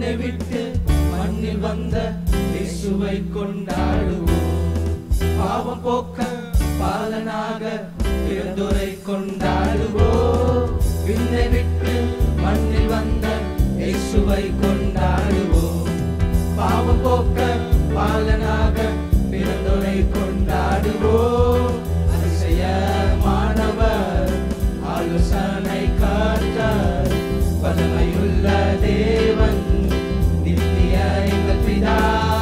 விண்ணை விட்டு மண்ணில் வந்த இயேசுவை கொண்டாடுவோம் பாவம் போக்க பாலனாக பிறந்தோரை கொண்டாடுவோம் விண்ணை விட்டு மண்ணில் வந்த இயேசுவை கொண்டாடுவோம் பாவம் போக்க பாலனாக பிறந்தோரை கொண்டாடுவோம் அதிசயமானவர் ஆலோசனை காட்ட வல்லமையுள்ள தேவன் நித்திய எங்கள் பிதா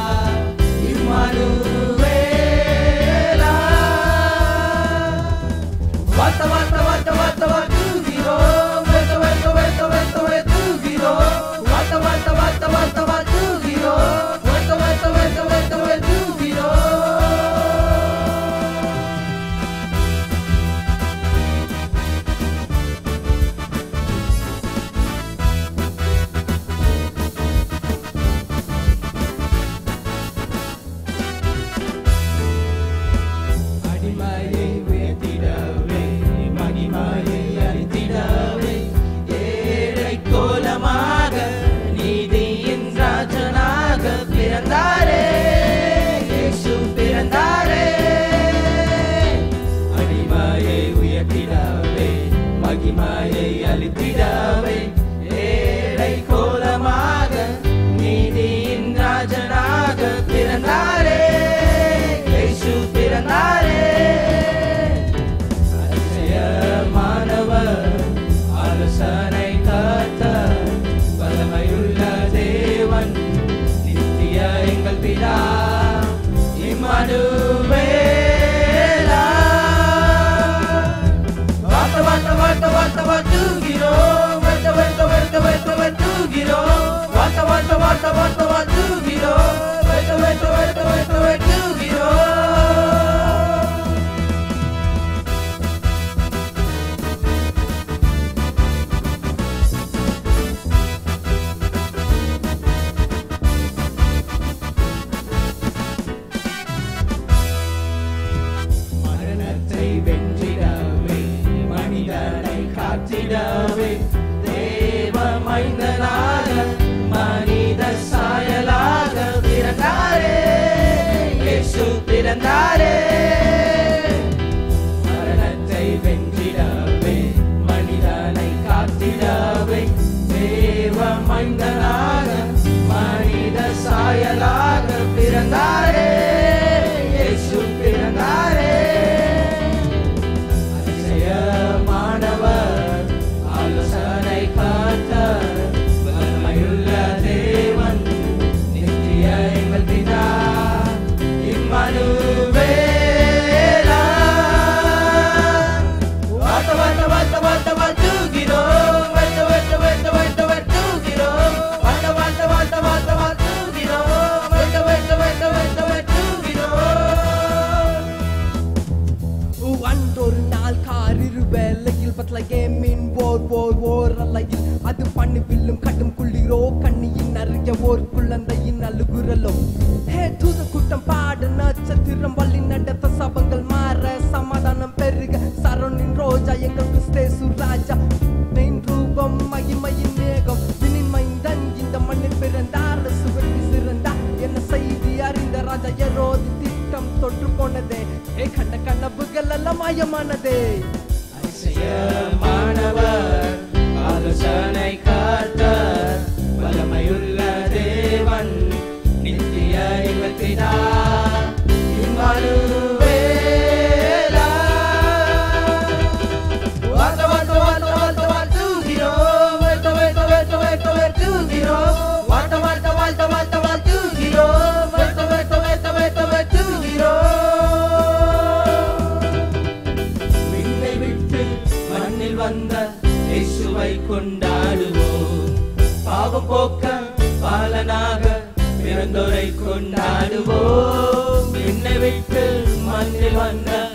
இம்மானுவேலா வாத்த வாத்த வாத்த வாத்த வாத்துகிறோம் வெத்த வெத்த வெத்த வெத்த வெத்துகிறோம் வாத்த வாத்த வாத்த வாத்த வாத்துகிறோம் வெத்த வெத்த வெத்த வெத்த வெத்துகிறோம் அடிமையை உயர்த்திடவே மகிமையை அளித்திடவே ஏழை கோலமாக நீதியின் ராஜனாக பிறந்தாரே இயேசு பிறந்தாரே அடிமையை உயர்த்திடவே மகிமையை அளித்திடவே ஏழை கோலமாக நீதியின் ராஜனாக பிறந்தாரே இயேசு பிறந்தாரே அதிசயமானவர் ஆலோசனை காத்த வல்லமையுள்ள தேவன் நித்திய எங்கள் பிதா இம்மானுவேலா வாத்த வாத்த வாத்த வாத்த வாத்துகிறோம் வெட்ட வெட்ட வெட்ட வெட்ட வெட்டுகிறோம் வாத்த வாத்த வாத்த வாத்த வாத்துகிறோம் வெட்ட வெட்ட வெட்ட வெட்ட வெட்டுகிறோம் மரணத்தை வென்றிடவே மனிதனை காத்திடவே தேவ மைந்தனாக மனித சாயலாக பிறந்தாரே இயேசு பிறந்தாரே மரணத்தை வென்றிடவே மனிதனை காத்திடவே தேவ மைந்தனாக மனித சாயலாக பிறந்தாரே இயேசு பிறந்தாரே அதிசயமானவர் ஆலோசனை காத்த வல்லமையுள்ள தேவன் நித்திய எங்கள் பிதா இம்மானுவேலா வாத்த வாத்த வாத்த வாத்த வாத்துகிறோம் வெட்ட வெட்ட வெட்ட வெட்ட வெட்டுகிறோம் வாத்த வாத்த வாத்த வாத்த வாத்துகிறோம் வெட்ட வெட்ட வெட்ட வெட்ட வெட்டுகிறோம் அன்றொரு நாள் காரிரு வேலையில் பத்தலகே மீன் ஓர் ஓர் ஓர் அலையில் அது பண்ணி வில்லும் கட்டும் குளிரோ கண்ணியின் அருகே ஓர் குழந்தையின் அழுகுரலோ ஹே தூத கூட்டம் பாட நட்சத்திரம் வள்ளி நடத்த சபங்கள் மாற சமாதானம் பெருக சரணின் ரோஜா எங்கள் கிறிஸ்தேசு ராஜா மெயின் ரூபம் மகிமையின் மேகம் வினின் மைந்தன் இந்த மண்ணில் பிறந்தார் சுவர்க்கு சிறந்தார் என்ன செய்தி அறிந்த ராஜா எரோதி திட்டம் தொற்று போனதே ஏ கண்ட கனவுகள் எல்லாம் மாயமானதே அதிசயமானவர் ஆலோசனை காத்த வல்லமையுள்ள தேவன் நித்திய எங்கள் பிதா இம்மானுவேலா வாத்த வாத்த வாத்த வாத்த வாத்துகிறோம் வெட்ட வெட்ட வெட்ட வெட்ட வெட்டுகிறோம் வாத்த வாத்த வாத்த வாத்த வாத்துகிறோம் வெட்ட வெட்ட வெட்ட வெட்ட வெட்டுகிறோம் விண்ணை விட்டு மண்ணில் வந்த இயேசுவை கொண்டாடுவோம் பாவம் போக்க பாலனாக பிறந்தோரை கொண்டாடுவோம் விண்ணை விட்டு மண்ணில் வந்த